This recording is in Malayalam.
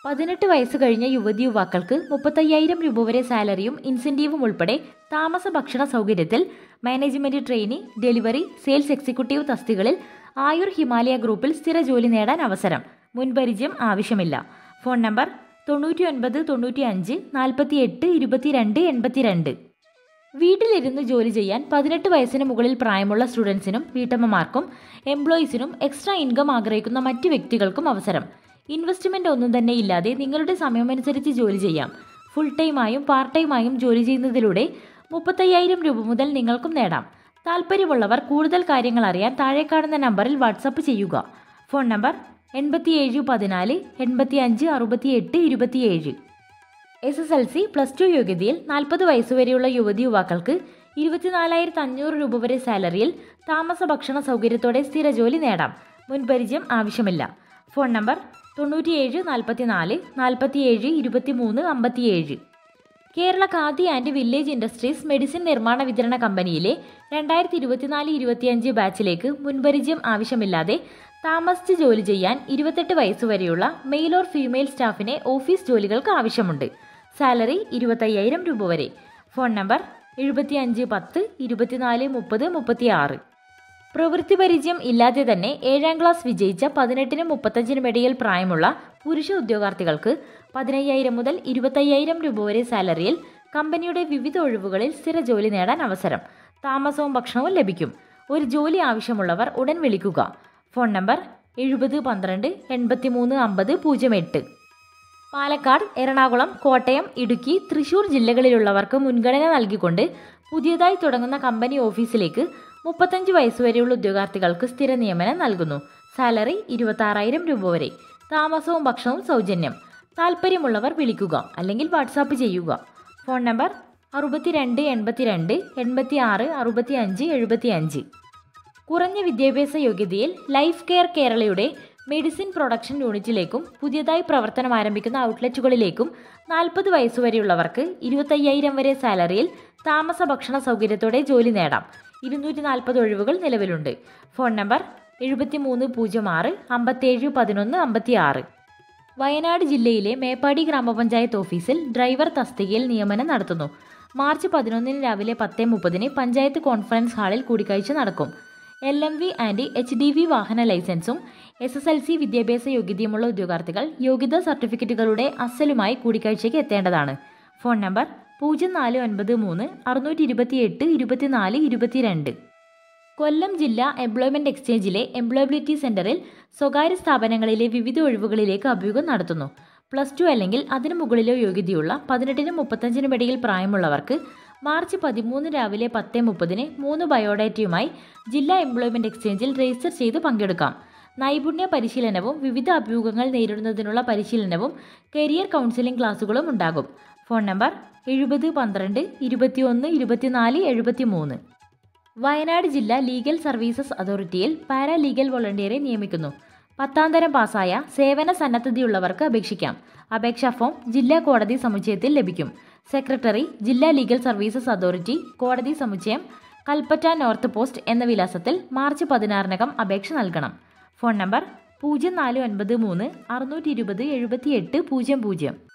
പതിനെട്ട് വയസ്സ് കഴിഞ്ഞ യുവതി യുവാക്കൾക്ക് മുപ്പത്തയ്യായിരം രൂപ വരെ സാലറിയും ഇൻസെന്റീവും ഉൾപ്പെടെ താമസ ഭക്ഷണ സൗകര്യത്തിൽ management trainee delivery sales executive തസ്തികളിൽ ആയുർ ഹിമാലയ ഗ്രൂപ്പിൽ സ്ഥിര ജോലി നേടാൻ അവസരം മുൻപരിചയം ആവശ്യമില്ല ഫോൺ നമ്പർ തൊണ്ണൂറ്റി ഒൻപത് തൊണ്ണൂറ്റി അഞ്ച് നാൽപ്പത്തി എട്ട് ഇരുപത്തിരണ്ട് എൺപത്തിരണ്ട് വീട്ടിലിരുന്ന് ജോലി ചെയ്യാൻ പതിനെട്ട് വയസ്സിന് മുകളിൽ പ്രായമുള്ള സ്റ്റുഡൻസിനും വീട്ടമ്മമാർക്കും എംപ്ലോയീസിനും എക്സ്ട്രാ ഇൻകം ആഗ്രഹിക്കുന്ന മറ്റ് വ്യക്തികൾക്കും അവസരം ഇൻവെസ്റ്റ്മെന്റ് ഒന്നും തന്നെ ഇല്ലാതെ നിങ്ങളുടെ സമയമനുസരിച്ച് ജോലി ചെയ്യാം ഫുൾ ടൈമായും പാർട്ട് ടൈമായും ജോലി ചെയ്യുന്നതിലൂടെ മുപ്പത്തയ്യായിരം രൂപ മുതൽ നിങ്ങൾക്കും നേടാം താല്പര്യമുള്ളവർ കൂടുതൽ കാര്യങ്ങൾ അറിയാൻ താഴെ കാണുന്ന നമ്പറിൽ വാട്സപ്പ് ചെയ്യുക ഫോൺ നമ്പർ എൺപത്തിയേഴ് പതിനാല് എൺപത്തി അഞ്ച് അറുപത്തിയെട്ട് ഇരുപത്തിയേഴ് S S L C plus two യോഗ്യതയിൽ നാൽപ്പത് വയസ്സുവരെയുള്ള യുവതി യുവാക്കൾക്ക് ഇരുപത്തിനാലായിരത്തി അഞ്ഞൂറ് രൂപ വരെ സാലറിയിൽ താമസ ഭക്ഷണ സൗകര്യത്തോടെ സ്ഥിര ജോലി നേടാം മുൻപരിചയം ആവശ്യമില്ല ഫോൺ നമ്പർ തൊണ്ണൂറ്റിയേഴ് നാൽപ്പത്തിനാല് നാൽപ്പത്തിയേഴ് ഇരുപത്തിമൂന്ന് അമ്പത്തിയേഴ് Kerala Khadi and village industries medicine നിർമ്മാണ വിതരണ കമ്പനിയിലെ രണ്ടായിരത്തി ഇരുപത്തിനാല് ഇരുപത്തിയഞ്ച് ബാച്ചിലേക്ക് മുൻപരിചയം ആവശ്യമില്ലാതെ താമസിച്ച് ജോലി ചെയ്യാൻ ഇരുപത്തെട്ട് വയസ്സുവരെയുള്ള മെയിൽ ഓർ ഫീമെയിൽ സ്റ്റാഫിനെ ഓഫീസ് ജോലികൾക്ക് ആവശ്യമുണ്ട് സാലറി ഇരുപത്തയ്യായിരം രൂപ വരെ ഫോൺ നമ്പർ എഴുപത്തിയഞ്ച് പത്ത് ഇരുപത്തിനാല് മുപ്പത് മുപ്പത്തിയാറ് പ്രവൃത്തി പരിചയം ഇല്ലാതെ തന്നെ ഏഴാം ക്ലാസ് വിജയിച്ച പതിനെട്ടിനും മുപ്പത്തഞ്ചിനും ഇടയിൽ പ്രായമുള്ള പുരുഷ ഉദ്യോഗാർത്ഥികൾക്ക് പതിനയ്യായിരം മുതൽ ഇരുപത്തയ്യായിരം രൂപ വരെ സാലറിയിൽ കമ്പനിയുടെ വിവിധ ഒഴിവുകളിൽ സ്ഥിര ജോലി നേടാൻ അവസരം താമസവും ഭക്ഷണവും ലഭിക്കും ഒരു ജോലി ആവശ്യമുള്ളവർ ഉടൻ വിളിക്കുക ഫോൺ നമ്പർ എഴുപത് പന്ത്രണ്ട് എൺപത്തിമൂന്ന് അമ്പത് പൂജ്യം എട്ട് പാലക്കാട് എറണാകുളം കോട്ടയം ഇടുക്കി തൃശൂർ ജില്ലകളിലുള്ളവർക്ക് മുൻഗണന നൽകിക്കൊണ്ട് പുതിയതായി തുടങ്ങുന്ന കമ്പനി ഓഫീസിലേക്ക് മുപ്പത്തഞ്ച് വയസ്സുവരെയുള്ള ഉദ്യോഗാർത്ഥികൾക്ക് സ്ഥിര നിയമനം നൽകുന്നു സാലറി ഇരുപത്താറായിരം രൂപ വരെ താമസവും ഭക്ഷണവും സൗജന്യം താല്പര്യമുള്ളവർ വിളിക്കുക അല്ലെങ്കിൽ വാട്സാപ്പ് ചെയ്യുക ഫോൺ നമ്പർ അറുപത്തിരണ്ട് എൺപത്തിരണ്ട് എൺപത്തി ആറ് അറുപത്തി അഞ്ച് എഴുപത്തി അഞ്ച് കുറഞ്ഞ വിദ്യാഭ്യാസ യോഗ്യതയിൽ ലൈഫ് കെയർ കേരളയുടെ മെഡിസിൻ പ്രൊഡക്ഷൻ യൂണിറ്റിലേക്കും പുതിയതായി പ്രവർത്തനം ആരംഭിക്കുന്ന ഔട്ട്ലെറ്റുകളിലേക്കും നാൽപ്പത് വയസ്സുവരെയുള്ളവർക്ക് ഇരുപത്തയ്യായിരം വരെ സാലറിയിൽ താമസ ഭക്ഷണ സൗകര്യത്തോടെ ജോലി നേടാം ഇരുന്നൂറ്റി നാൽപ്പത് ഒഴിവുകൾ നിലവിലുണ്ട് ഫോൺ നമ്പർ എഴുപത്തി മൂന്ന് പൂജ്യം ആറ് അമ്പത്തേഴ് പതിനൊന്ന് അമ്പത്തി ആറ് വയനാട് ജില്ലയിലെ മേപ്പാടി ഗ്രാമപഞ്ചായത്ത് ഓഫീസിൽ ഡ്രൈവർ തസ്തികയിൽ നിയമനം നടത്തുന്നു മാർച്ച് പതിനൊന്നിന് രാവിലെ പത്ത് മുപ്പതിന് പഞ്ചായത്ത് കോൺഫറൻസ് ഹാളിൽ കൂടിക്കാഴ്ച നടക്കും L M V and H D V വാഹന ലൈസൻസും എസ് എസ് എൽ സി വിദ്യാഭ്യാസ യോഗ്യതയുമുള്ള ഉദ്യോഗാർത്ഥികൾ യോഗ്യതാ സർട്ടിഫിക്കറ്റുകളുടെ അസലുമായി കൂടിക്കാഴ്ചയ്ക്ക് എത്തേണ്ടതാണ് ഫോൺ നമ്പർ പൂജ്യം നാല് ഒൻപത് മൂന്ന് അറുന്നൂറ്റി ഇരുപത്തിയെട്ട് ഇരുപത്തിനാല് ഇരുപത്തിരണ്ട് കൊല്ലം ജില്ലാ എംപ്ലോയ്മെന്റ് എക്സ്ചേഞ്ചിലെ എംപ്ലോയബിലിറ്റി സെന്ററിൽ സ്വകാര്യ സ്ഥാപനങ്ങളിലെ വിവിധ ഒഴിവുകളിലേക്ക് അഭിമുഖം നടത്തുന്നു പ്ലസ് ടു അല്ലെങ്കിൽ അതിനു മുകളിലോ യോഗ്യതയുള്ള പതിനെട്ടിനും മുപ്പത്തഞ്ചിനും ഇടയിൽ പ്രായമുള്ളവർക്ക് മാർച്ച് പതിമൂന്ന് രാവിലെ പത്ത് മുപ്പതിന് മൂന്ന് ബയോഡാറ്റയുമായി ജില്ലാ എംപ്ലോയ്മെന്റ് എക്സ്ചേഞ്ചിൽ രജിസ്റ്റർ ചെയ്ത് പങ്കെടുക്കാം നൈപുണ്യ പരിശീലനവും വിവിധ അഭിമുഖങ്ങൾ നേരിടുന്നതിനുള്ള പരിശീലനവും കരിയർ കൗൺസിലിംഗ് ക്ലാസുകളും ഉണ്ടാകും ഫോൺ നമ്പർ എഴുപത് പന്ത്രണ്ട് ഇരുപത്തിയൊന്ന് ഇരുപത്തിനാല് എഴുപത്തി മൂന്ന് വയനാട് ജില്ലാ ലീഗൽ സർവീസസ് അതോറിറ്റിയിൽ പാരാലീഗൽ വോളണ്ടിയറെ നിയമിക്കുന്നു പത്താം തരം പാസ്സായ സേവന സന്നദ്ധതയുള്ളവർക്ക് അപേക്ഷിക്കാം അപേക്ഷാ ഫോം ജില്ലാ കോടതി സമുച്ചയത്തിൽ ലഭിക്കും സെക്രട്ടറി ജില്ലാ ലീഗൽ സർവീസസ് അതോറിറ്റി കോടതി സമുച്ചയം കൽപ്പറ്റ നോർത്ത് പോസ്റ്റ് എന്ന വിലാസത്തിൽ മാർച്ച് പതിനാറിനകം അപേക്ഷ നൽകണം ഫോൺ നമ്പർ പൂജ്യം നാല് ഒൻപത് മൂന്ന് അറുന്നൂറ്റി ഇരുപത് എഴുപത്തി എട്ട് പൂജ്യം പൂജ്യം